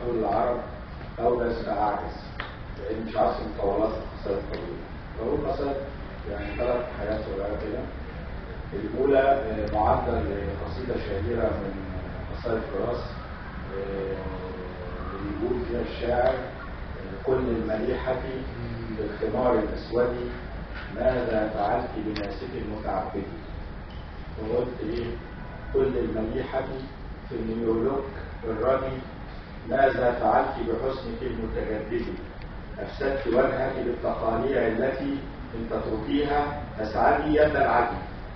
عقول العرب أو بس أعجز لأن مش عاصم طولات القصائد الطويلة فهو قصائد يعني ثلاث حاجات صغيرة كده الأولى آه، معدل لقصيدة شهيرة من قصائد فراس آه، اللي بيقول فيها الشاعر آه، كل المليحة بالخمار الأسود ماذا فعلت بناسك المتعبد وقلت إيه كل المليحة في النيولوك الردي ماذا فعلت بحسنك المتجدد أفسدت وجهك بالتقاليع التي إن تتركيها تسعدي يد العدل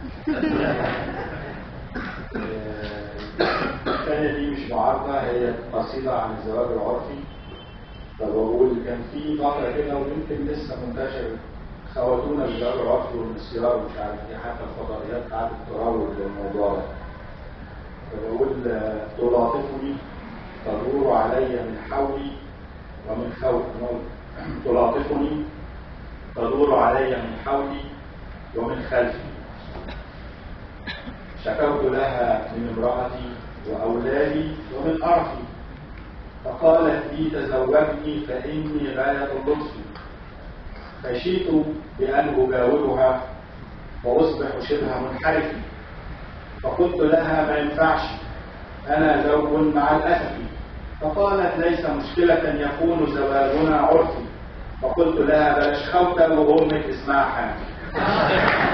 الثانية دي مش معارضة هي قصيدة عن الزواج العرفي فبقول كان في فترة كده ويمكن لسه منتشر خواتونا بالزواج العرفي والمسيار ومش عارف ايه حتى الفضائيات قعدت تروج للموضوع ده فبقول آه، تلاطفني تدور علي من حولي ومن خوفي تلاطفني تدور علي من حولي ومن خلفي شكوت لها من امرأتي وأولادي ومن أرضي فقالت لي تزوجني فإني غاية اللطف خشيت بأن أجاورها وأصبح شبه منحرف فقلت لها ما ينفعش أنا زوج مع الأسف فقالت ليس مشكلة يكون زواجنا عرفي فقلت لها بلاش خوتة وأمك اسمها حامل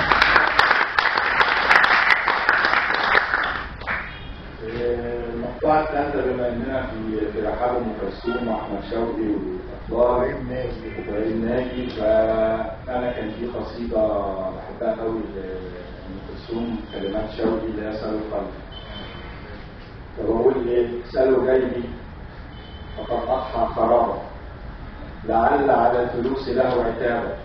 المقطوعة الثالثة بما إننا في في رحاب أم كلثوم وأحمد شوقي والأطلال وإبراهيم ناجي فأنا كان في قصيدة بحبها قوي لأم كلثوم كلمات شوقي اللي هي سالوا القلب فبقول إيه سالوا جيبي فقد أضحى خرابا لعل على الفلوس له عتابا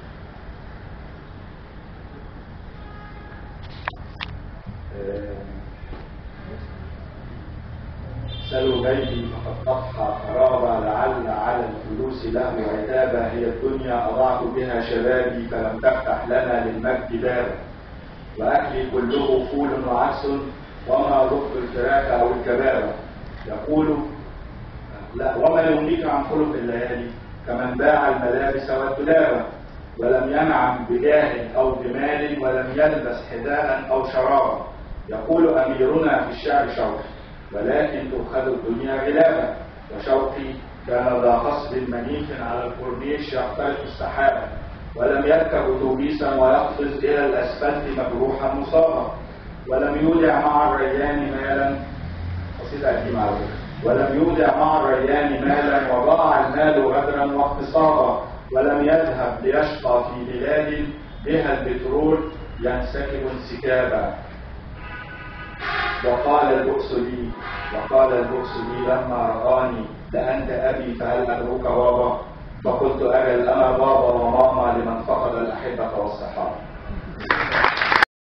سلوا بيتي فقد أضحى خرابا لعل على الفلوس له عتابا هي الدنيا أضعت بها شبابي فلم تفتح لنا للمجد بابا وأكلي كله فول وعدس وما ذقت الفراخ أو الكبابة يقول لا وما يغنيك عن خلق الليالي كمن باع الملابس والدولابة ولم ينعم بجاه أو بمال ولم يلبس حذاء أو شرابا يقول أميرنا في الشعر شوقي ولكن تؤخذ الدنيا غلابا وشوقي كان ذا قصد منيف على الكورنيش يخترق السحابة ولم يركب اتوبيسا ويقفز إلى الأسفلت مجروحا مصابا ولم يودع مع الريان مالا قصيدة قديمة على فكرة ولم يودع مع الريان مالا وضاع المال غدرا واقتصادا ولم يذهب ليشقى في بلاد بها البترول ينسكب انسكابا وقال البؤس لي وقال البؤس لي لما رآني لأنت أبي فهل أدعوك بابا فقلت أجل أنا بابا وماما لمن فقد الأحبة والصحابة